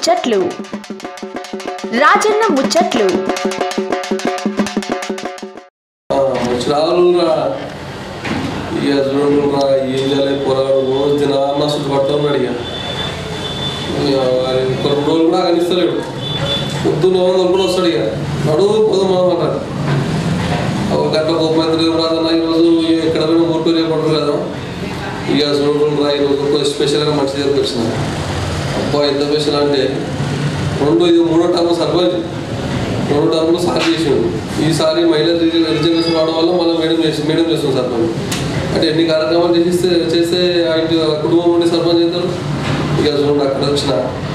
ముచ్చట్లు రాజన్న ముచ్చట్లు రాళ్ళురా ఇక చూడరా ఏం చేయాలి పొలాలు రోజు తినాలన్న చుట్టూ పడుతున్నాడు ఇక ఇక వారి ఒక రెండు రోజులు కూడా కనిస్తలేడు పొద్దున్న వందలు కూడా వస్తాడు ఇక నడువు పోదాం మనం అంటారు ఒక గంట కోపమైతే రాదన్న ఈరోజు ఎక్కడ పోయినా ఊరికి రేపడరు కదా ఇక చూడరా ఈరోజు ఒక స్పెషల్గా మంచి దగ్గరికి వచ్చిన అబ్బా ఎంత స్పెషల్ అంటే రెండు ఇది మూడో టర్మ్ సర్పంచ్ రెండు టర్మ్లు సార్ చేసిండు ఈసారి మహిళా రిజ- రిజర్వేషన్ రావడం వల్ల మనం మేడం చేసి మేడం చేస్తాం సర్పంచ్ అంటే ఎన్ని కార్యక్రమాలు చేసిస్తే చేస్తే ఆ ఇంటి ఆ కుటుంబం నుండి సర్పంచ్ చేస్తారు ఇక చూడండి అక్కడ వచ్చిన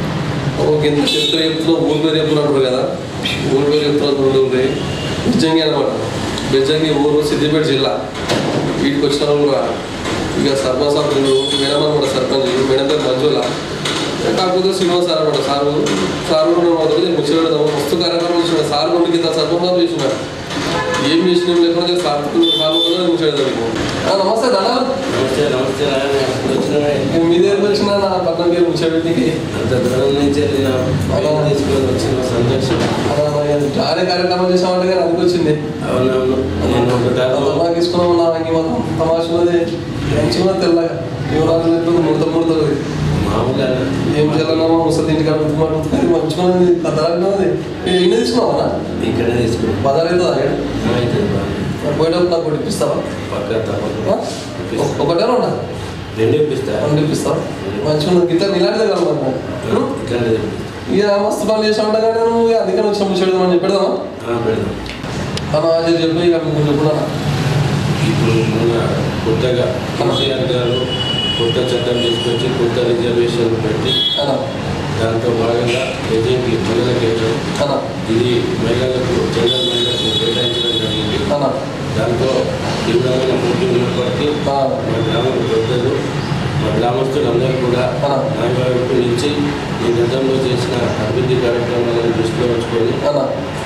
ఒక ఇంత చరిత్ర చెప్తున్నాం ఊరి పేరు చెప్తున్నప్పుడు కదా ఊరి పేరు చెప్తున్నారు చూడండి బెజ్జంగి అనమాట బెజ్జంగి ఊరు సిద్దిపేట జిల్లా వీటికి వచ్చిన వాళ్ళు కూడా ఇక సర్పంచ్ సార్ మేడం అనమాట సర్పంచ్ మేడం పేరు మంజుల కాకపోతే శ్రీనివాస్ సార్ అనమాట సారు సార్ కూడా మొదలు ముచ్చట మస్తు కార్యక్రమం చేసిన సార్ రెండు కింద సర్పంచ్ సార్ చేసిన ఏం చేసిన లేకపోతే సార్ సార్ కూడా ముచ్చట నమస్తే దాదా నమస్తే నమస్తే నాయన ఎప్పుడు వచ్చినావే మీ దగ్గర వచ్చిన నా పక్కన పేరు ముచ్చబెట్టికి అంత దూరం నుంచి వెళ్ళిన పైన తీసుకొని వచ్చిన సంతోషం చాలా కార్యక్రమం చేసామంటే కానీ అందుకు వచ్చింది అవునవును నేను ఒక టైం తమాకి తీసుకున్నాం నా ఇంక మొత్తం తమాషున్నది మంచిగా తెల్లగా యువరాజు చెప్తుంది ముడత ముడతలు మామూలుగా ఏం చేయాలన్నా ముసలి ఇంటికాడ ఉంటున్నాడు అది మంచిగా ఉంది కథలాగా ఎన్ని తీసుకున్నావా ఇక్కడే తీసుకుని బజార్ అవుతుందా ఇక్కడ అయితే పోయేటప్పుడు నాకు ఒకటి ఇప్పిస్తావా పక్క తప్పకుండా ఆ? ఒక- ఒకటే ఉండా రెండు ఇప్పిస్తా రెండు ఇప్పిస్తావా మంచిగా ఉంది గిట్ల ఇలాంటిదే కలవన్నా ఇక్కడే ఇప్పిస్తా ఇక మస్తు పనులు చేసా ఉంటా కానీ నువ్వు ఇక అందుకని వచ్చి ముచ్చేద్దామని చెప్పేద్దామా ఆ, పెడదాం అన్న అది చెప్పి ఇక మీకు చెప్పుకున్నా ఇప్పుడు మొన్న కొత్తగా కేసీఆర్ గారు కొత్త చట్టం తీసుకొచ్చి కొత్త రిజర్వేషన్ పెట్టి అన్న దాంతో భాగంగా ఏజెంట్కి మహిళల కేంద్రం అన్న ఇది మహిళలకు జనరల్ మహిళలకు కేటాయించడం జరిగింది అన్న దాంతో తీవ్రమైన పోటీ ఉన్నప్పటికీ ఆ. మా గ్రామ పెద్దలు మా గ్రామస్తులందరూ కూడా ఆ. నా వైపు నుంచి ఈ గతంలో చేసిన అభివృద్ధి కార్యక్రమాలను దృష్టిలో ఉంచుకొని అన్న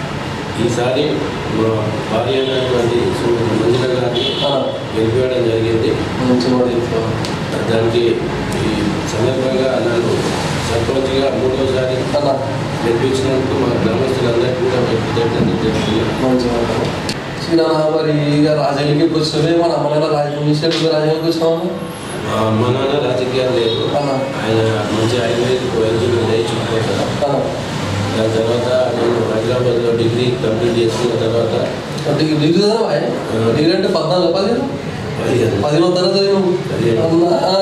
ఈసారి మా భార్య అయినటువంటి శ్రీమతి మంజుల గారిని అన్న గెలిపించడం జరిగింది మంచిగా కూడా చెప్తావా దానికి ఈ సందర్భంగా నన్ను సర్పంచ్గా మూడోసారి అన్న గెలిపించినందుకు మా గ్రామస్తులందరికీ కూడా మేము కృతజ్ఞతలు తెలుపుతున్నాం మంచిగా శ్రీనాన్న మరి ఇక రాజకీయానికి వచ్చినవే మన అమ్మగారు రాజకీయ విషయాలు రాజకీయానికి వచ్చినావా మా అమ్మ నాన్న రాజకీయాలు లేదు అన్న ఆయన మంచి ఆయుర్వేదిక్ వైద్యులు నేర్చుకుంటారు అన్న దాని తర్వాత నేను హైదరాబాద్లో డిగ్రీ కంప్లీట్ చేసుకున్న తర్వాత డిగ్రీ డిగ్రీ చదివా డిగ్రీ అంటే పద్నాలుగు పదిహేను పదిహేను పదిహేను తరగతి చదివావు పదిహేను. అన్నా, ఆ,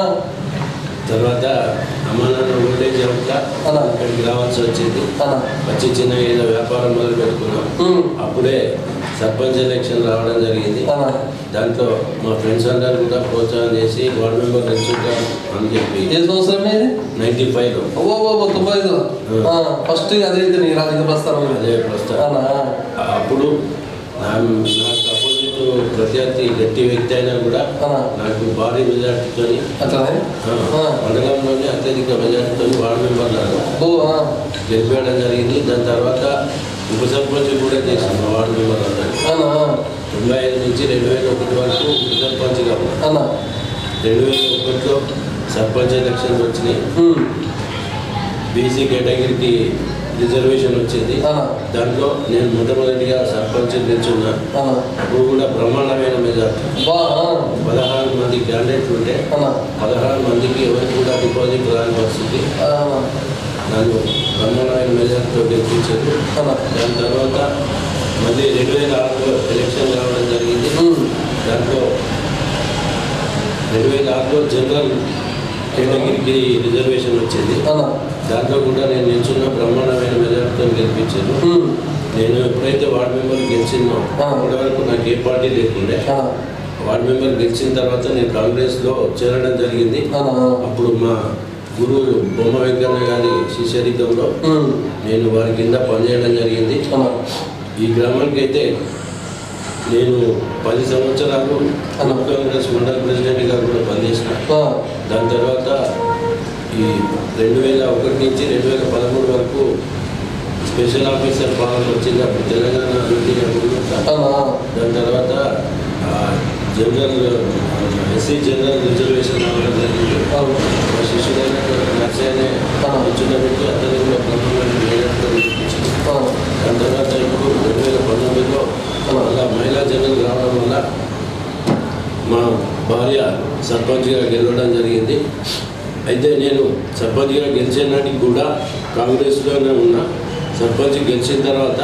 తర్వాత అమ్మ నాన్న ఓల్డేజ్ అవుతా అలా. ఇక్కడికి రావాల్సి వచ్చింది అన్న వచ్చి చిన్న ఏదో వ్యాపారం మొదలు పెట్టుకున్నాం ఉమ్, అప్పుడే సర్పంచ్ ఎలక్షన్ రావడం జరిగింది అన్న దాంతో మా ఫ్రెండ్స్ అందరూ కూడా ప్రోత్సాహం చేసి వార్డు మెంబర్ గెలుచుంటాం అని చెప్పి ఏ సంవత్సరం ఇది నైంటీ ఫైవ్లో ఓ ఓ ఓ, తొంభై ఐదు ఫస్ట్ అదే ఇది నీ రాజకీయ ప్రస్థానం అదే ప్రస్తుతం అన్న అప్పుడు నా- నాకు అపోజిట్ ప్రత్యర్థి గట్టి వ్యక్తి అయినా కూడా అన్న నాకు భారీ మెజార్టీతో అట్లానే ఆ. మండలంలోనే అత్యధిక మెజార్టీతో వార్డు మెంబర్లను ఓ ఆ, గెలిపేయడం జరిగింది దాని తర్వాత ఉప సర్పంచ్ కూడా చేసింది మా వార్డు మెంబర్ అందరినీ అన్న ఆ, తొంభై ఐదు నుంచి రెండు వేల ఒకటి వరకు ఉప సర్పంచ్గా ఉన్నా. అన్న రెండు వేల ఒకటిలో సర్పంచ్ ఎలక్షన్స్ వచ్చినాయి ఉమ్, బీసీ కేటగిరీకి రిజర్వేషన్ వచ్చింది అన్న దాంట్లో నేను మొట్టమొదటిగా సర్పంచ్ నిల్చున్నా అన్న అప్పుడు కూడా బ్రహ్మాండమైన మెజార్టీ బా ఆ, పదహారు మంది క్యాండిడేట్లు ఉంటే అన్న పదహారు మందికి ఎవరికి కూడా డిపాజిట్ రాని పరిస్థితి ఆ, అన్న నన్ను బ్రహ్మాండమైన మెజార్టీతో గెలిపించారు అన్న దాని తర్వాత మళ్ళీ రెండు వేల ఆరులో ఎలక్షన్ రావడం జరిగింది ఉమ్, దాంట్లో రెండు వేల ఆరులో జనరల్ కేటగిరీకి రిజర్వేషన్ వచ్చింది అన్న దాంట్లో కూడా నేను నిల్చున్న బ్రహ్మాండమైన మెజార్టీతో గెలిపించాను ఉమ్, నేను ఎప్పుడైతే వార్డు మెంబర్ గెలిచిందో ఆ. అప్పటి వరకు నాకు ఏ పార్టీ లేకుండే అన్న వార్డు మెంబర్ గెలిచిన తర్వాత నేను కాంగ్రెస్లో చేరడం జరిగింది అన్న అప్పుడు మా గురువు బొమ్మ వెంకన్న గారి శిష్యరికంలో ఉమ్, నేను వారి కింద పనిచేయడం జరిగింది అన్న ఈ గ్రామానికి అయితే నేను పది సంవత్సరాలు యూత్ కాంగ్రెస్ మండల ప్రెసిడెంట్గా కూడా పనిచేసిన ఆ, దాని తర్వాత ఈ రెండు వేల ఒకటి నుంచి రెండు వేల పదమూడు వరకు స్పెషల్ ఆఫీసర్ పాలన వచ్చింది అప్పుడు తెలంగాణ అభివృద్ధి అనుకుంటా అన్న దాని తర్వాత ఆ, జనరల్ ఎస్సీ జనరల్ రిజర్వేషన్ రావడం జరిగింది అవును మా శిష్యుడైనటువంటి నర్సయ్యనే ఆ. కూర్చున్నబెట్టి అతను కూడా అయితే నేను సర్పంచ్గా గెలిచిన నాటికి కూడా కాంగ్రెస్లోనే ఉన్నా సర్పంచ్ గెలిచిన తర్వాత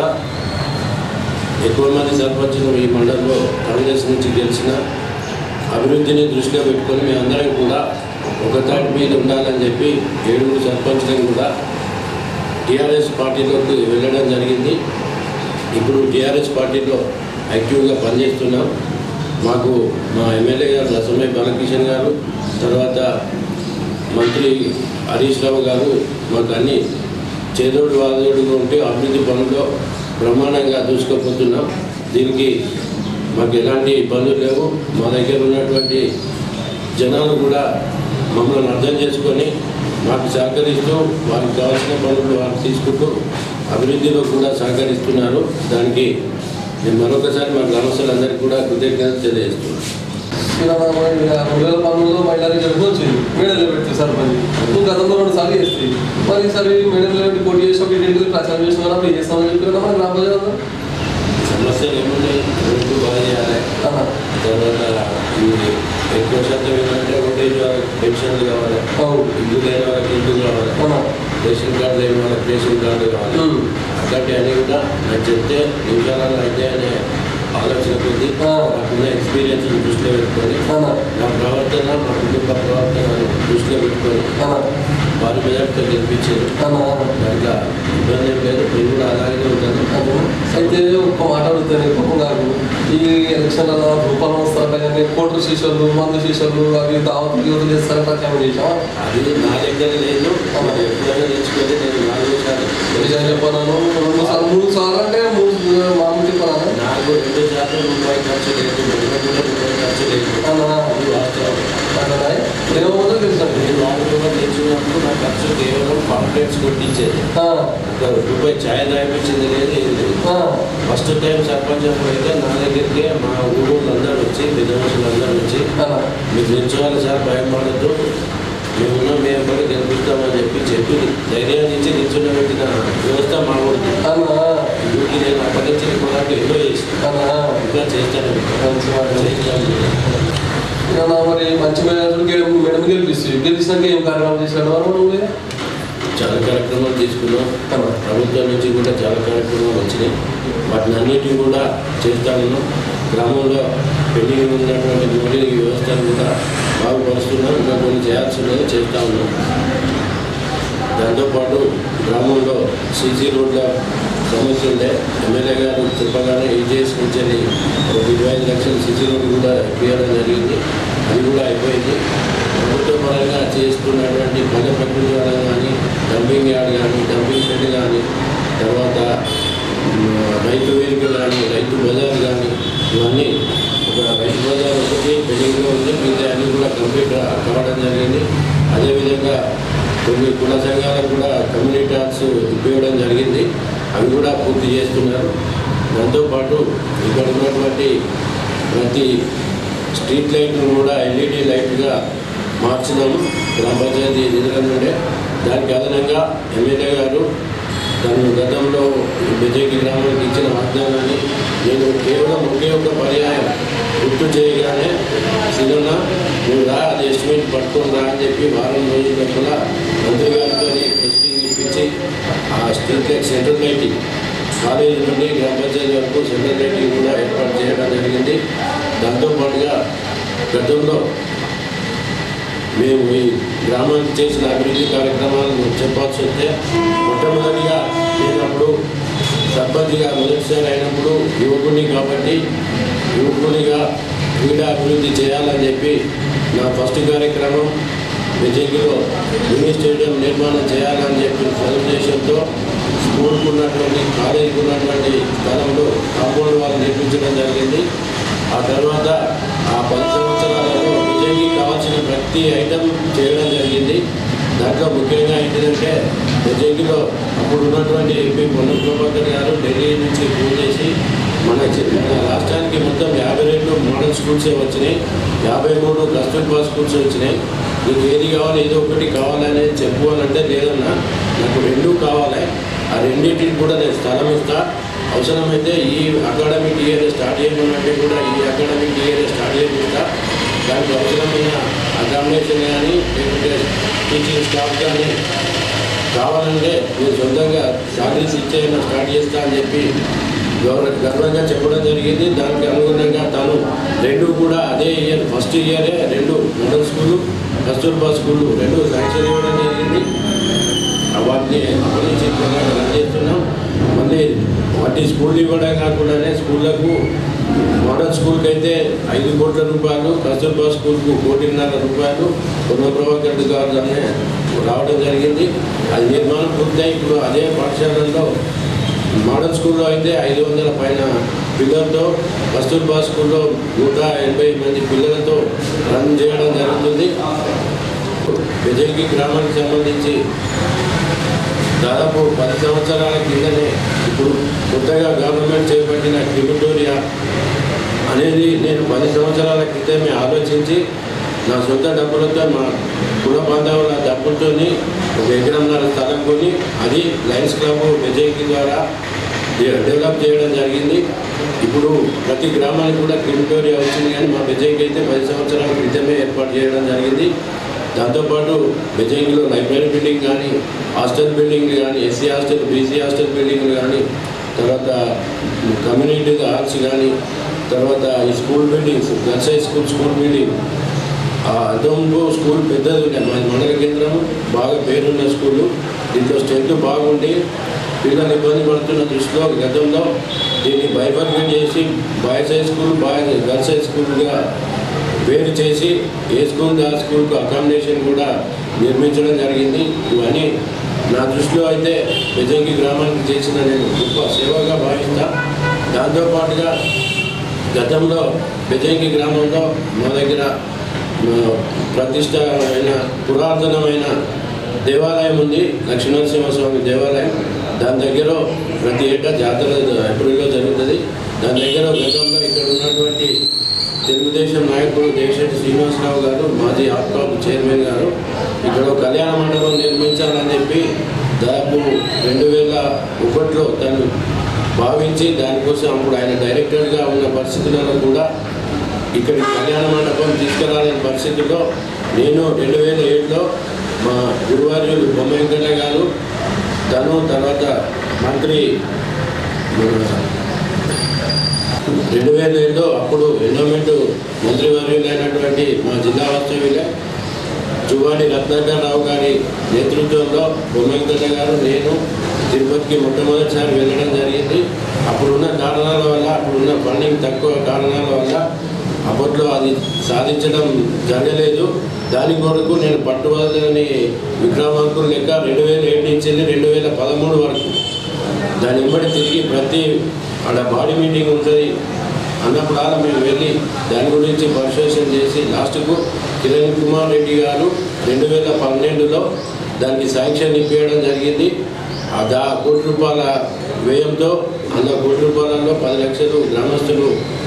ఎక్కువ మంది సర్పంచులు ఈ మండలంలో కాంగ్రెస్ నుంచి గెలిచిన అభివృద్ధిని దృష్టిలో పెట్టుకొని మీ అందరం కూడా ఒక తాటి మీద ఉండాలని చెప్పి ఏడుగురు సర్పంచ్లను కూడా టీఆర్ఎస్ పార్టీలోకి వెళ్ళడం జరిగింది ఇప్పుడు టీఆర్ఎస్ పార్టీలో యాక్టివ్గా పనిచేస్తున్నాం మాకు మా ఎమ్మెల్యే గారు రసమయ్య బాలకిషన్ గారు తర్వాత మంత్రి హరీష్ రావు గారు మాకు అన్ని చేదోడు వాదోడుగా ఉంటే అభివృద్ధి పనుల్లో బ్రహ్మాండంగా దూసుకుపోతున్నాం దీనికి మాకు ఎలాంటి ఇబ్బందులు లేవు మా దగ్గర ఉన్నటువంటి జనాలు కూడా మమ్మల్ని అర్థం చేసుకొని మాకు సహకరిస్తూ వారికి కావాల్సిన పనులు వారు తీసుకుంటూ అభివృద్ధిలో కూడా సహకరిస్తున్నారు దానికి నేను మరొకసారి మా గ్రామస్తులందరికీ కూడా కృతజ్ఞత తెలియజేస్తున్నాను రెండు వేల పన్నెండులో మహిళా రిజర్వ్ వచ్చింది మేడలు పెట్టి సర్పంచ్ నువ్వు గతంలో రెండు సార్లు చేస్తాయి మరి ఈసారి మేడలు పెట్టి పోటీ చేసినప్పుడు ఇంటింటికి ప్రచారం చేసిన వాళ్ళు అప్పుడు చేస్తామని చెప్పి కదా మన గ్రామ ప్రజలందరూ సమస్యలు ఏమున్నాయి రోడ్డు బాగా చేయాలి అన్న. తర్వాత ఈ ఎక్కువ శాతం ఏంటంటే ఓటేజ్ వాళ్ళకి పెన్షన్లు కావాలి అవును. ఇల్లు లేని వాళ్ళకి ఇల్లు కావాలి అన్న. రేషన్ కార్డు లేని వాళ్ళకి రేషన్ కార్డు కావాలి ఉమ్. అట్లాంటివన్నీ కూడా నాకు చెప్తే నిమిషాలలో అయితే అనే ఆలోచన కొద్ది ఆ. నాకున్న ఎక్స్పీరియన్స్ దృష్టిలో పెట్టుకొని అన్న. నా ప్రవర్తన మా కుటుంబ ప్రవర్తనను దృష్టిలో పెట్టుకొని అన్న. వారి మెజార్టీతో గెలిపించారు అన్న. అన్న. దాంట్లో ఇబ్బంది ఏం లేదు నేను కూడా అలాగే ఉంటాను అదే. అయితే ఒక్క మాట అడుగుతాను పాపం గారు ఈ ఎలక్షన్ల రూపాయలు వస్తారు కానీ కోటర్ శిష్యులు మందు శిష్యులు అవి దావతులు యువతలు చేస్తారని ప్రచారం చేసాం అది నా దగ్గర లేదు మరి ఎప్పుడైనా తెచ్చుకొని నేను నాలుగు సార్లు నిజం చెప్పాను రెండు సార్లు మూడు సార్లు అంటే మూడు మామూలు చెప్పాను నాకు రెండు శాతం రూపాయి ఖర్చు లేదు రెండు కూడా రూపాయి ఖర్చు లేదు అన్న. అది వాస్తవం ఏమో తెలిసాను నేను నాలుగు రూపాయలు తెచ్చుకున్నప్పుడు నా ఖర్చు కేవలం పాంప్లెట్స్ కొట్టించేది ఒక రూపాయి ఛాయ్ తాగిపించింది లేదు ఏది లేదు ఫస్ట్ టైం సర్పంచ్ అప్పుడు అయితే నా దగ్గరికి మా ఊరు అందరూ వచ్చి పెద్ద మనుషులు అందరూ వచ్చి మీకు నిల్చోవాలి సార్ భయపడద్దు మేమున్నాం మేము కూడా గెలిపిస్తామని చెప్పి చెప్పి ధైర్యాన్ని ఇచ్చి నిల్చున్న పెట్టిన వ్యవస్థ మా ఊరికి ఊరికి నేను అప్పటి నుంచి నాకు ఎన్నో చేసి ఇంకా చేస్తాను మరి మంచి మేడం మేడం గెలిపిస్తుంది గెలిచినాక ఏం కార్యక్రమం చేశాడు వారు నువ్వు చాలా కార్యక్రమాలు తీసుకున్నాం ప్రభుత్వం నుంచి కూడా చాలా కార్యక్రమాలు వచ్చినాయి వాటిని అన్నిటిని కూడా చేస్తా ఉన్నాం గ్రామంలో పెండింగ్ ఉన్నటువంటి మౌలిక వ్యవస్థను కూడా బాగుపరుస్తున్నాం ఇంకా కొన్ని చేయాల్సి ఉన్నది చేస్తూ ఉన్నాం దాంతోపాటు గ్రామంలో సీసీ రోడ్ల సమస్య ఉండే ఎమ్మెల్యే గారు చెప్పగానే ఈజీఎస్ నుంచి వెళ్ళి ఒక ఇరవై ఐదు లక్షల సీసీ రోడ్డు కూడా ఇప్పించడం జరిగింది అది కూడా అయిపోయింది ప్రభుత్వ పరంగా చేస్తున్నటువంటి పల్లె ప్రకృతి వరం కానీ డంపింగ్ యార్డ్ కానీ డంపింగ్ షెడ్ కానీ తర్వాత మ్, రైతు వేదిక కానీ రైతు బజార్ కానీ ఇవన్నీ ఒక రైతు బజార్ ఒకటి పెండింగ్లో ఉంది మిగతా అన్నీ కూడా కంప్లీట్ కావడం జరిగింది అదేవిధంగా కొన్ని కుల సంఘాలకు కూడా కమ్యూనిటీ హాల్స్ ఇప్పించడం జరిగింది అవి కూడా పూర్తి చేస్తున్నారు దాంతోపాటు ఇక్కడ ఉన్నటువంటి ప్రతి స్ట్రీట్ లైట్ను కూడా ఎల్ఈడి లైట్గా మార్చినాము గ్రామ పంచాయతీ నిధుల నుండే దానికి అదనంగా ఎమ్మెల్యే గారు తను గతంలో బెజేకి గ్రామానికి ఇచ్చిన వాగ్దానాన్ని నేను కేవలం ఒకే ఒక పర్యాయం గుర్తు చేయగానే సినిమ నువ్వు రా అది ఎస్టిమేట్ పట్టుకొని రా అని చెప్పి వారం రోజుల కూడా మంత్రి గారితో టెస్టింగ్ ఇప్పించి ఆ street light central lighting college నుండి గ్రామ పంచాయతీ వరకు సెంట్రల్ లైటింగ్ కూడా ఏర్పాటు చేయడం జరిగింది దాంతోపాటుగా గతంలో మేము ఈ గ్రామానికి చేసిన అభివృద్ధి కార్యక్రమాలను చెప్పాల్సి వస్తే మొట్టమొదటిగా నేను అప్పుడు సర్పంచ్గా మొదటిసారి అయినప్పుడు యువకుని కాబట్టి యువకునిగా క్రీడా అభివృద్ధి చేయాలని చెప్పి నా ఫస్ట్ కార్యక్రమం విజయ్లో మినీ స్టేడియం నిర్మాణం చేయాలని చెప్పి సదుద్దేశంతో స్కూల్కు ఉన్నటువంటి కాలేజీకి ఉన్నటువంటి స్థలంలో కాంపౌండ్ వాళ్ళు నిర్మించడం జరిగింది ఆ తర్వాత ఆ పది సంవత్సరాలలో విజయ్కి కావాల్సిన ప్రతి ఐటమ్ చేయడం జరిగింది దాంట్లో ముఖ్యంగా ఏంటిదంటే విజయ్కిలో అప్పుడు ఉన్నటువంటి ఎంపీ పొన్నం ప్రభాకర్ గారు ఢిల్లీ నుంచి ఫోన్ చేసి మన చి- మన రాష్ట్రానికి మొత్తం యాభై రెండు మోడల్ స్కూల్సే వచ్చినాయి యాభై మూడు కస్తూర్బా స్కూల్స్ వచ్చినాయి నీకు ఏది కావాలి ఏదో ఒకటి కావాలనేది చెప్పు అని అంటే లేదన్నా నాకు రెండు కావాలి ఆ రెండింటికి కూడా నేను స్థలం ఇస్తా అవసరమైతే ఈ అకాడమిక్ ఇయర్ స్టార్ట్ చేయమనంటే కూడా ఈ అకాడమిక్ ఇయర్ స్టార్ట్ చేపిస్తా దానికి అవసరమైన అకామిడేషన్ కానీ లేకుంటే టీచింగ్ స్టాఫ్ కానీ కావాలంటే నేను సొంతంగా శాలరీస్ ఇచ్చేయన స్టార్ట్ చేస్తా అని చెప్పి గౌరవ గర్వంగా చెప్పడం జరిగింది దానికి అనుగుణంగా తాను రెండు కూడా అదే ఇయర్ ఫస్ట్ ఇయరే రెండు మోడల్ స్కూలు కస్తూర్బా స్కూలు రెండు శాంక్షన్ ఇవ్వడం జరిగింది వాటిని అమలు చేయకుండా రన్ చేస్తున్నాం మళ్ళీ వాటి స్కూల్ ఇవ్వడం కాకుండానే స్కూళ్ళకు మోడల్ స్కూల్కి అయితే ఐదు కోట్ల రూపాయలు కస్తూర్బా స్కూల్కు కోటిన్నర రూపాయలు పొన్న ప్రభాకర్ రెడ్డి గారు దాన్ని రావడం జరిగింది అది నిర్మాణం పూర్తయి ఇప్పుడు అదే పాఠశాలల్లో మోడల్ స్కూల్లో అయితే ఐదు వందల పైన పిల్లలతో కస్తూర్బా స్కూల్లో నూట ఎనభై మంది పిల్లలతో రన్ చేయడం జరుగుతుంది విజయకి గ్రామానికి సంబంధించి దాదాపు పది సంవత్సరాల కిందనే ఇప్పుడు కొత్తగా గవర్నమెంట్ చేపట్టిన క్రిమిటోరియా అనేది నేను పది సంవత్సరాల క్రితమే ఆలోచించి నా సొంత డబ్బులతో మా కుల బాంధవుల డబ్బులతో ఒక ఎకరంన్నర స్థలం కొని అది లయన్స్ క్లబ్ విజయ్కి ద్వారా డె- డెవలప్ చేయడం జరిగింది ఇప్పుడు ప్రతి గ్రామానికి కూడా క్రిమిటోరియా వచ్చింది కానీ మా విజయ్కి అయితే పది సంవత్సరాల క్రితమే ఏర్పాటు చేయడం జరిగింది దాంతోపాటు బెజంగిలో లైబ్రరీ బిల్డింగ్ కానీ హాస్టల్ బిల్డింగ్ కానీ ఎస్సీ హాస్టల్ బీసీ హాస్టల్ బిల్డింగ్లు కానీ తర్వాత కమ్యూనిటీ హాల్స్ కానీ తర్వాత ఈ school buildings girls high school school building ఆ అదంలో స్కూల్ పెద్దది ఉండే మా మండల కేంద్రం బాగా పేరున్న స్కూలు దీంట్లో స్ట్రెంత్ బాగుండి పిల్లలు ఇబ్బంది పడుతున్న దృష్టిలో గతంలో దీన్ని బైఫర్గేట్ చేసి boys high school boys girls high స్కూల్గా వేరు చేసి ఏ స్కూల్ ఆ స్కూల్కు అకామిడేషన్ కూడా నిర్మించడం జరిగింది ఇవన్నీ నా దృష్టిలో అయితే విజయంగి గ్రామానికి చేసిన నేను గొప్ప సేవగా భావిస్తా దాంతోపాటుగా గతంలో విజయంగి గ్రామంలో మా దగ్గర ఆ, ప్రతిష్టమైన పురాతనమైన దేవాలయం ఉంది లక్ష్మీనరసింహస్వామి దేవాలయం దాని దగ్గర ప్రతి ఏటా జాతర ఏప్రిల్లో జరుగుతుంది దాని దగ్గర గతంలో ఇక్కడ ఉన్నటువంటి తెలుగుదేశం నాయకుడు దేశెట్టి శ్రీనివాసరావు గారు మాజీ ఆప్కాబ్ చైర్మన్ గారు ఇక్కడ ఒక కళ్యాణ మండపం నిర్మించాలని చెప్పి దాదాపు రెండు వేల ఒకటిలో తను భావించి దానికోసం అప్పుడు ఆయన డైరెక్టర్గా ఉన్న పరిస్థితులలో కూడా ఇక్కడి కళ్యాణ మండపం తీసుకురాలేని పరిస్థితుల్లో నేను రెండు వేల ఏడులో మా గురువార్యులు బొమ్మ వెంకన్న గారు తను తర్వాత మంత్రి మన రెండు వేల ఏడులో అప్పుడు ఎండోమెంట్ మంత్రివర్యులైనటువంటి మా జిల్లా వాస్తవ్యులే చువ్వాడి రత్నాకర్ రావు గారి నేతృత్వంలో బొమ్మంకన్న గారు నేను తిరుపతికి మొట్టమొదటిసారి వెళ్ళడం జరిగింది అప్పుడున్న కారణాల వల్ల అప్పుడున్న ఫండింగ్ తక్కువ కారణాల వల్ల అప్పట్లో అది సాధించడం జరగలేదు దాని కొరకు నేను పట్టుబదని విక్రమాంకులు లెక్క రెండు వేల ఏడు నుంచి వెళ్ళి రెండు వేల పదమూడు వరకు దాని వెంబడి తిరిగి ప్రతి ఆడ బాడీ మీటింగ్ ఉంటుంది అన్నప్పుడల్లా మేము వెళ్ళి దాని గురించి పరిశోధన చేసి లాస్ట్కు కిరణ్ కుమార్ రెడ్డి గారు రెండు వేల పన్నెండులో దానికి శాంక్షన్ ఇప్పించడం జరిగింది ఆ దా కోటి రూపాయల వ్యయంతో వంద కోటి రూపాయలలో పది లక్షలు గ్రామస్తులు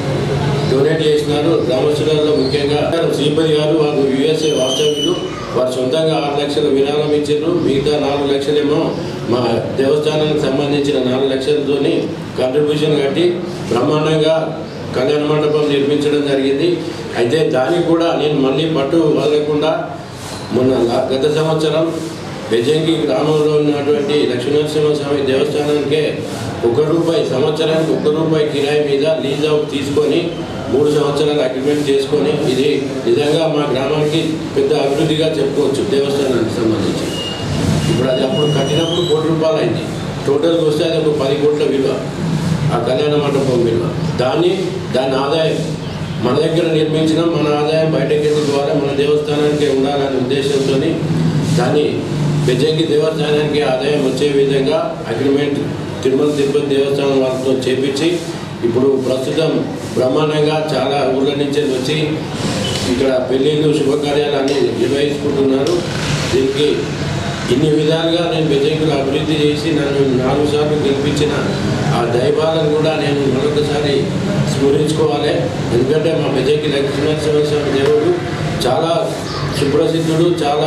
డొనేట్ చేసినారు గ్రామస్తులలో ముఖ్యంగా శ్రీపతి గారు వారు యుఎస్ఏ వాస్తవ్యులు వారు సొంతంగా ఆరు లక్షల విరాళం ఇచ్చారు మిగతా నాలుగు లక్షలేమో మా దేవస్థానానికి సంబంధించిన నాలుగు లక్షలతోని కాంట్రిబ్యూషన్ కట్టి బ్రహ్మాండంగా కళ్యాణ మండపం నిర్మించడం జరిగింది అయితే దానికి కూడా నేను మళ్ళీ పట్టు వదలకుండా మొన్న లా- గత సంవత్సరం బెజంకి గ్రామంలో ఉన్నటువంటి లక్ష్మీనరసింహస్వామి దేవస్థానానికే ఒక రూపాయి సంవత్సరానికి ఒక రూపాయి కిరాయి మీద లీజ్ అవుట్ తీసుకొని మూడు సంవత్సరాలు అగ్రిమెంట్ చేసుకొని ఇది నిజంగా మా గ్రామానికి పెద్ద అభివృద్ధిగా చెప్పుకోవచ్చు దేవస్థానానికి సంబంధించి ఇప్పుడు అది అప్పుడు కట్టినప్పుడు కోటి రూపాయలు అయింది టోటల్గా వస్తే అది ఒక పది కోట్ల విలువ ఆ కళ్యాణ మండపం విలువ దాన్ని దాని ఆదాయం మన దగ్గర నిర్మించిన మన ఆదాయం బయటకి ఎందుకు ద్వారా మన దేవస్థానానికి ఉండాలనే ఉద్దేశంతో దాన్ని బెజంకి దేవస్థానానికి ఆదాయం వచ్చే విధంగా అగ్రిమెంట్ తిరుమల తిరుపతి దేవస్థానం వాళ్ళతో చేపించి ఇప్పుడు ప్రస్తుతం బ్రహ్మాండంగా చాలా ఊళ్ళ నుంచి వచ్చి ఇక్కడ పెళ్ళిళ్ళు శుభకార్యాలు అన్ని నిర్వహించుకుంటున్నారు దీనికి ఇన్ని విధాలుగా నేను బెజంకులు అభివృద్ధి చేసి నన్ను నాలుగు సార్లు గెలిపించిన ఆ దైవాలను కూడా నేను మరొకసారి స్మరించుకోవాలి ఎందుకంటే మా బెజంకి లక్ష్మీనరసింహస్వామి దేవుడు చాలా సుప్రసిద్ధుడు చాలా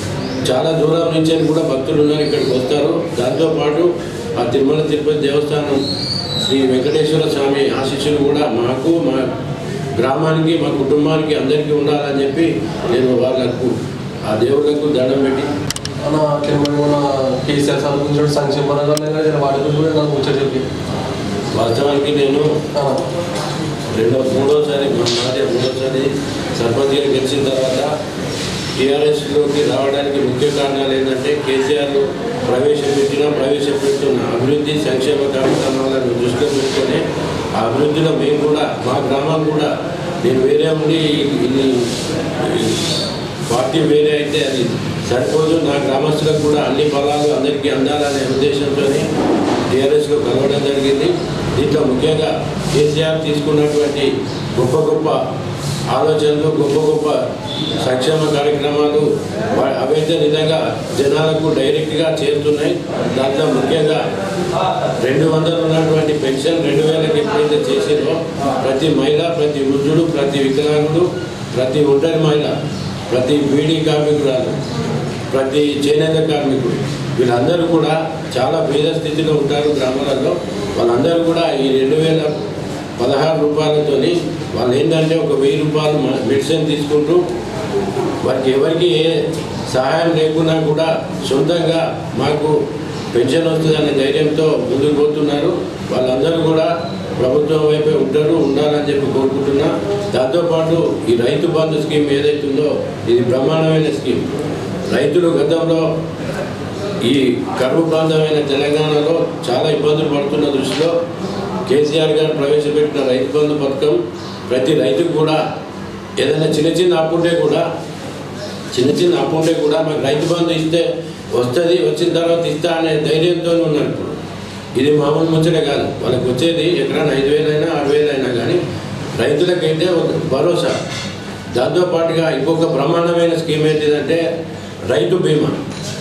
చాలా దూరం నుంచి కూడా భక్తులు ఉన్నారు ఇక్కడికి వస్తారు దాంతోపాటు ఆ తిరుమల తిరుపతి దేవస్థానం శ్రీ వెంకటేశ్వర స్వామి ఆశీస్సులు కూడా మాకు మా గ్రామానికి మా కుటుంబానికి అందరికీ ఉండాలని చెప్పి నేను వాళ్ళకు ఆ దేవుళ్ళకు దండం పెట్టి అన్న అట్లే మరి మన కేసీఆర్ సార్ గురించి సంక్షేమ పథకాలు జర వాటి గురించి కూడా నాకు ముచ్చట చెప్పి వాస్తవానికి నేను అన్న రెండో మూడోసారి మాదే మూడోసారి సర్పంచ్గా గెలిచిన తర్వాత టీఆర్ఎస్లోకి రావడానికి ముఖ్య కారణాలు ఏంటంటే కేసీఆర్ ప్రవేశపెట్టిన ప్రవేశపెడుతున్న అభివృద్ధి సంక్షేమ కార్యక్రమాలను దృష్టిలో పెట్టుకొని ఆ అభివృద్ధిలో మేము కూడా మా గ్రామం కూడా నేను వేరే ఉండి ఇది పార్టీ వేరే అయితే అది సరిపోదు నా గ్రామస్తులకు కూడా అన్ని ఫలాలు అందరికీ అందాలనే ఉద్దేశంతో టీఆర్ఎస్లో కలవడం జరిగింది దీంట్లో ముఖ్యంగా కేసీఆర్ తీసుకున్నటువంటి గొప్ప గొప్ప ఆలోచనలు గొప్ప గొప్ప సంక్షేమ కార్యక్రమాలు వా- అవైతే నిజంగా జనాలకు డైరెక్ట్గా చేరుతున్నాయి దాంట్లో ముఖ్యంగా రెండు వందలు ఉన్నటువంటి పెన్షన్ రెండు వేలకి ఎప్పుడైతే చేసిందో ప్రతి మహిళ ప్రతి వృద్ధుడు ప్రతి వికలాంగుడు ప్రతి ఒంటరి మహిళ ప్రతి బీడీ కార్మికురాలు ప్రతి చేనేత కార్మికుడు వీళ్ళందరూ కూడా చాలా పేద స్థితిలో ఉంటారు గ్రామాలలో వాళ్ళందరూ కూడా ఈ రెండు వేల పదహారు రూపాయలతోని వాళ్ళు ఏంటంటే ఒక వెయ్యి రూపాయలు మ- మెడిసిన్ తీసుకుంటూ వారికి ఎవరికి ఏ సహాయం లేకున్నా కూడా సొంతంగా మాకు పెన్షన్ వస్తుందనే ధైర్యంతో ముందుకు పోతున్నారు వాళ్ళందరూ కూడా ప్రభుత్వం వైపే ఉంటారు ఉండాలని చెప్పి కోరుకుంటున్నా దాంతోపాటు ఈ రైతు బంధు స్కీమ్ ఏదైతుందో ఇది బ్రహ్మాండమైన స్కీమ్ రైతులు గతంలో ఈ కరువు ప్రాంతమైన తెలంగాణలో చాలా ఇబ్బందులు పడుతున్న దృష్టిలో కేసీఆర్ గారు ప్రవేశపెట్టిన రైతు బంధు పథకం ప్రతి రైతుకు కూడా ఏదైనా చిన్న చిన్న అప్పు ఉంటే కూడా చిన్న చిన్న అప్పు ఉంటే కూడా మాకు రైతు బంధు ఇస్తే వస్తుంది వచ్చిన తర్వాత ఇస్తా అనే ధైర్యంతో ఉన్నారు ఇప్పుడు ఇది మామూలు ముచ్చటే కాదు వాళ్ళకి వచ్చేది ఎకరాన ఐదు వేలైనా ఆరు వేలైనా కానీ రైతులకైతే ఒక భరోసా దాంతోపాటుగా ఇంకొక బ్రహ్మాండమైన స్కీమ్ ఏంటిదంటే రైతు బీమా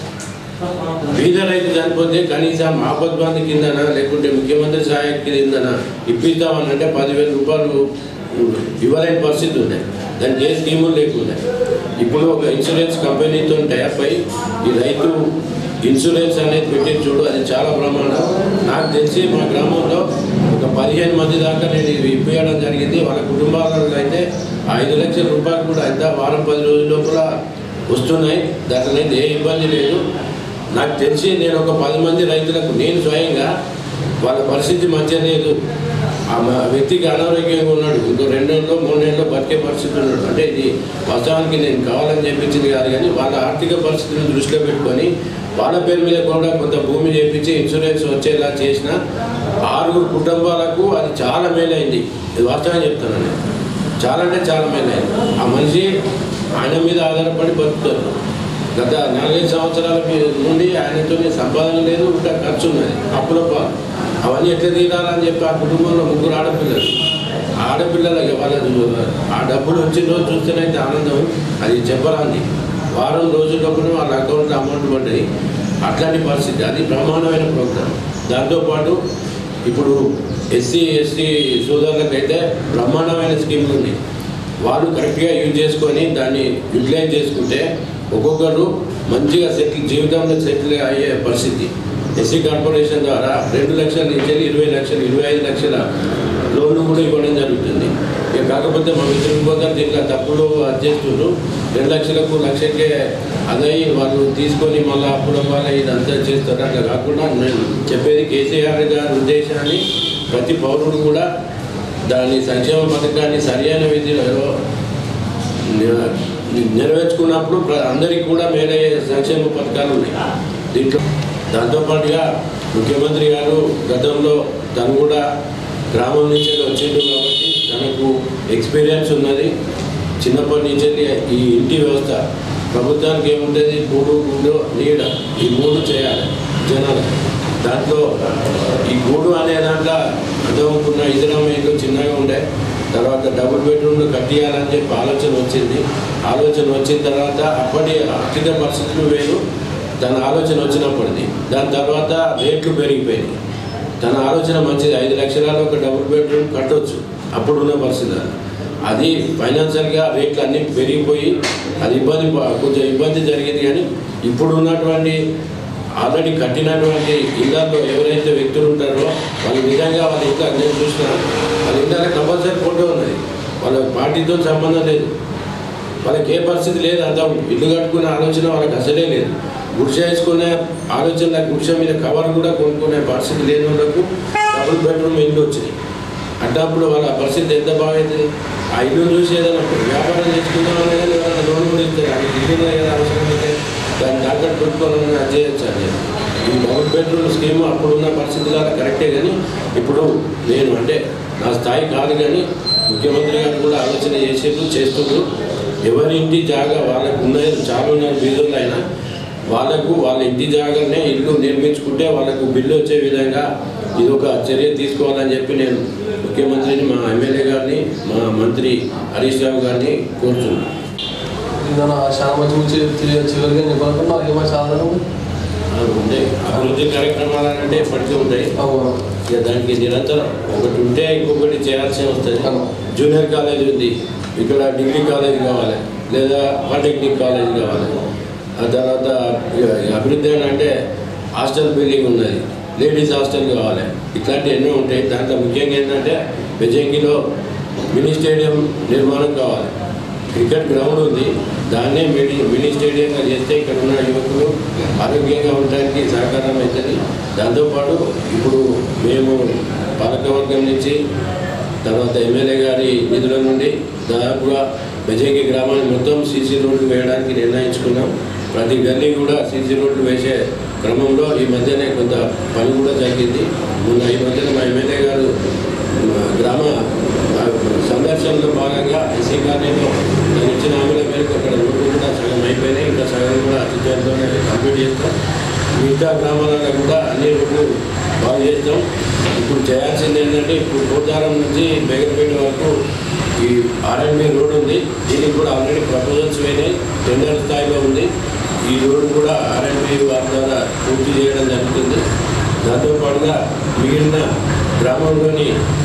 బీద రైతు చనిపోతే కనీసం ఆపద్ బంధు కిందనా లేకుంటే ముఖ్యమంత్రి సహాయక కిందనా ఇప్పిస్తామని అంటే పదివేల రూపాయలు ఇవ్వలేని పరిస్థితి ఉన్నాయి దానికి ఏ స్కీములు లేకుండా ఇప్పుడు ఒక ఇన్సూరెన్స్ కంపెనీతో టైప్ అయి ఈ రైతు ఇన్సూరెన్స్ అనేది పెట్టి చూడు అది చాలా ప్రమాణం నాకు తెలిసి మా గ్రామంలో ఒక పదిహేను మంది దాకా నేను ఇవి ఇప్పించడం జరిగింది వాళ్ళ కుటుంబాలలో అయితే ఐదు లక్షల రూపాయలు కూడా ఎంత వారం పది రోజుల లోపల వస్తున్నాయి దాంట్లో అయితే ఏ ఇబ్బంది లేదు నాకు తెలిసి నేను ఒక పది మంది రైతులకు నేను స్వయంగా వాళ్ళ పరిస్థితి మంచిగా లేదు ఆ మ- వ్యక్తికి అనారోగ్యంగా ఉన్నాడు ఇంకో రెండు నెలలో మూడు నెలలో బతికే పరిస్థితి ఉన్నాడు అంటే ఇది వాస్తవానికి నేను కావాలని చెప్పించింది కాదు కానీ వాళ్ళ ఆర్థిక పరిస్థితిని దృష్టిలో పెట్టుకొని వాళ్ళ పేరు మీద కూడా కొంత భూమి చేపించి ఇన్సూరెన్స్ వచ్చేలా చేసిన ఆరుగురు కుటుంబాలకు అది చాలా మేలైంది ఇది వాస్తవం చెప్తాను నేను చాలా అంటే చాలా మేలైంది ఆ మనిషి ఆయన మీద ఆధారపడి బతుకుతారు గత నాలుగైదు సంవత్సరాల మీ- నుండి ఆయనతో సంపాదన లేదు ఇంకా ఖర్చు ఉన్నది అప్పుల పాలు అవన్నీ ఎట్లా తీరాలని చెప్పి ఆ కుటుంబంలో ముగ్గురు ఆడపిల్లలు ఆ ఆడపిల్లలకి వాళ్ళ ఆ డబ్బులు వచ్చిన రోజు చూస్తేనైతే ఆనందం అది చెప్పరాంది వారం రోజులప్పుడు వాళ్ళ అకౌంట్లో అమౌంట్ పడ్డాయి అట్లాంటి పరిస్థితి అది బ్రహ్మాండమైన ప్రోగ్రాం దాంతోపాటు ఇప్పుడు ఎస్సీ ఎస్టీ సోదరులకైతే బ్రహ్మాండమైన స్కీములు ఉన్నాయి వాళ్ళు కరెక్ట్గా యూజ్ చేసుకొని దాన్ని యూటిలైజ్ చేసుకుంటే ఒక్కొక్కరు మంచిగా సెటిల్ జీవితంలో సెటిల్ అయ్యే పరిస్థితి ఎస్సీ కార్పొరేషన్ ద్వారా రెండు లక్షల నుంచి ఇరవై లక్షలు ఇరవై ఐదు లక్షల లోన్లు కూడా ఇవ్వడం జరుగుతుంది ఇక కాకపోతే మా మిత్రులు కొందరు దీంట్లో తప్పులు అది చేస్తున్నారు రెండు లక్షలకు లక్షకే అదయి వాళ్ళు తీసుకొని మళ్ళీ అప్పుల పాలై ఇదంతా చేస్తారు అట్లా కాకుండా నేను చెప్పేది కేసీఆర్ గారి ఉద్దేశాన్ని ప్రతి పౌరుడు కూడా దాని సంక్షేమ పథకాన్ని సరియైన విధిలో నె- నెరవేర్చుకున్నప్పుడు ప్ర- అందరికీ కూడా మేలయ్యే సంక్షేమ పథకాలు ఉన్నాయి దీంట్లో దాంతోపాటుగా ముఖ్యమంత్రి గారు గతంలో తను కూడా గ్రామం నుంచి వచ్చిండు కాబట్టి తనకు ఎక్స్పీరియన్స్ ఉన్నది చిన్నప్పటి నుంచి ఈ ఇంటి వ్యవస్థ ప్రభుత్వానికి ఏముంటుంది కూడు గుండు నీడ ఈ మూడు చేయాలి జనాలు దాంట్లో ఈ గూడు అనే దాంట్లో అర్థమవుకున్న ఇదిరామ ఇల్లు చిన్నగా ఉండే తర్వాత డబుల్ బెడ్రూమ్లు కట్టియాలని చెప్పి ఆలోచన వచ్చింది ఆలోచన వచ్చిన తర్వాత అప్పటి ఆర్థిక పరిస్థితులు వేరు తన ఆలోచన వచ్చినప్పటిది దాని తర్వాత రేట్లు పెరిగిపోయినాయి తన ఆలోచన మంచిది ఐదు లక్షలలో ఒక డబుల్ బెడ్రూమ్ కట్టొచ్చు అప్పుడున్న పరిస్థితి అది ఫైనాన్షియల్గా రేట్లు అన్నీ పెరిగిపోయి అది ఇబ్బంది ప- కొంచెం ఇబ్బంది జరిగింది కానీ ఇప్పుడు ఉన్నటువంటి ఆల్రెడీ కట్టినటువంటి ఇళ్లలో ఎవరైతే వ్యక్తులు ఉంటారో వాళ్ళు నిజంగా వాళ్ళ ఇంట్లో నేను చూసిన వాళ్ళ ఇంట్లో కంపల్సరీ ఫోటో ఉన్నది వాళ్ళ పార్టీతో సంబంధం లేదు వాళ్ళకి ఏ పరిస్థితి లేదు అర్థం ఇల్లు కట్టుకునే ఆలోచన వాళ్ళకి అసలే లేదు గుడిసె వేసుకునే ఆలోచన గుడిసె మీద కవర్ కూడా కొనుక్కునే పరిస్థితి లేని వాళ్ళకు డబుల్ బెడ్రూమ్ ఇల్లు వచ్చినాయి అట్టప్పుడు వాళ్ళ పరిస్థితి ఎంత బాగైతుంది ఆ ఇల్లు చూసి ఏదైనా వ్యాపారం చేసుకుందామని కానీ ఎవరైనా లోన్ కూడా ఇస్తారు అది ఇల్లు ఉన్నాయి కదా అవసరమైతే దాన్ని తాకట్టు పెట్టుకోవాలని అది చేయొచ్చు అది ఈ డబుల్ బెడ్రూమ్ స్కీమ్ అప్పుడున్న పరిస్థితుల్లో కరెక్టే కానీ ఇప్పుడు నేను అంటే నా స్థాయి కాదు కానీ ముఖ్యమంత్రి గారు కూడా ఆలోచన చేసేట్లు చేస్తుండ్రు ఎవరి ఇంటి జాగా వాళ్ళకు ఉన్నాయి చాలా ఉన్నాయి బీదర్లు అయినా వాళ్ళకు వాళ్ళ ఇంటి జాగానే ఇల్లు నిర్మించుకుంటే వాళ్ళకు బిల్లు వచ్చే విధంగా ఇది ఒక చర్య తీసుకోవాలని చెప్పి నేను ముఖ్యమంత్రిని మా ఎమ్మెల్యే గారిని మా మంత్రి హరీష్ రావు గారిని కోరుతున్నాను ఏదైనా చాలా మంచి మంచి చివరిగా చెప్పాలనుకున్నా ఏమో చాలా అది ఉంటాయి అభివృద్ధి కార్యక్రమాలు అంటే ఎప్పటికీ ఉంటాయి అవును ఇక దానికి నిరంతరం ఒకటి ఉంటే ఇంకొకటి చేయాల్సి వస్తుంది అవును. జూనియర్ కాలేజ్ ఉంది ఇక్కడ డిగ్రీ కాలేజ్ కావాలి లేదా పాలిటెక్నిక్ కాలేజ్ కావాలి ఆ తర్వాత ఇక అభివృద్ధి అని అంటే హాస్టల్ బిల్డింగ్ ఉన్నది లేడీస్ హాస్టల్ కావాలి ఇట్లాంటివి ఎన్నో ఉంటాయి దాంట్లో ముఖ్యంగా ఏంటంటే బెజంకిలో మినీ స్టేడియం నిర్మాణం కావాలి క్రికెట్ గ్రౌండ్ ఉంది దాన్నే మినీ మినీ స్టేడియంగా చేస్తే ఇక్కడ ఉన్న యువకులు ఆరోగ్యంగా ఉండడానికి సహకారం అవుతుంది దాంతోపాటు ఇప్పుడు మేము పాలకవర్గం నుంచి తర్వాత ఎమ్మెల్యే గారి నిధుల నుండి దాదాపుగా బెజంకి గ్రామాన్ని మొత్తం సీసీ రోడ్లు వేయడానికి నిర్ణయించుకున్నాం ప్రతి గల్లీ కూడా సీసీ రోడ్లు వేసే క్రమంలో ఈ మధ్యనే కొంత పని కూడా జరిగింది మొన్న ఈ మధ్యన మా ఎమ్మెల్యే గారు మా గ్రామ ఆ, సందర్శనలో భాగంగా ఎస్సీ కాలనీలో నేను ఇచ్చిన హామీల మేరకు అక్కడ రోడ్లు కూడా సగం అయిపోయినాయి ఇంకా సగం కూడా అతి త్వరలోనే కంప్లీట్ చేస్తాం మిగతా గ్రామాలలో కూడా అన్ని రోడ్లు బాగు చేస్తాం ఇప్పుడు చేయాల్సింది ఏంటంటే ఇప్పుడు పోతారం నుంచి బేగంపేట వరకు ఈ ఆర్ఎంబి రోడ్ ఉంది దీనికి కూడా ఆల్రెడీ ప్రపోజల్స్ పోయినాయి టెండర్ స్థాయిలో ఉంది ఈ రోడ్ కూడా ఆర్ఎంబి వారి ద్వారా పూర్తి చేయడం జరుగుతుంది దాంతోపాటుగా మిగిలిన గ్రామంలోని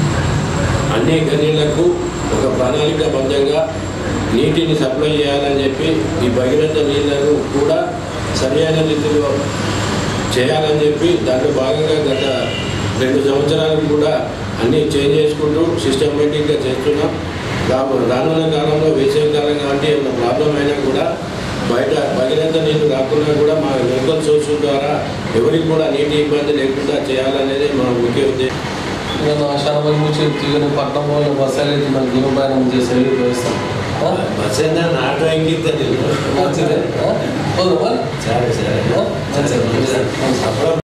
అన్ని గనీలకు ఒక ప్రణాళికాబద్ధంగా నీటిని సప్లై చేయాలని చెప్పి ఈ భగీరథ నీళ్లను కూడా సరైన రీతిలో చేయాలని చెప్పి దాంట్లో భాగంగా గత రెండు సంవత్సరాలు కూడా అన్నీ చేంజ్ చేసుకుంటూ సిస్టమేటిక్గా చేస్తున్నాం రా- రానున్న కాలంలో వేసవి కాలం కాబట్టి ఏమైనా ప్రాబ్లం అయినా కూడా బయట భగీరథ నీళ్లు రాకుండా కూడా మా లోకల్ సోర్స్ ద్వారా ఎవరికి కూడా నీటి ఇబ్బంది లేకుండా చేయాలనేది మా ముఖ్య ఉద్దేశం ఏదైనా చాలా మంచి మంచి తీగని పట్టణం వాళ్ళు బస్సు అయితే మనకి జీవప్రయాణం చేసే వ్యవస్థ ఆ? బస్ ఏంటన్నా ఆటో ఎక్కితే మంచిదే ఆ? పోదామా? సరే సరే ఆ? మంచిది మంచిది. అప్పుడు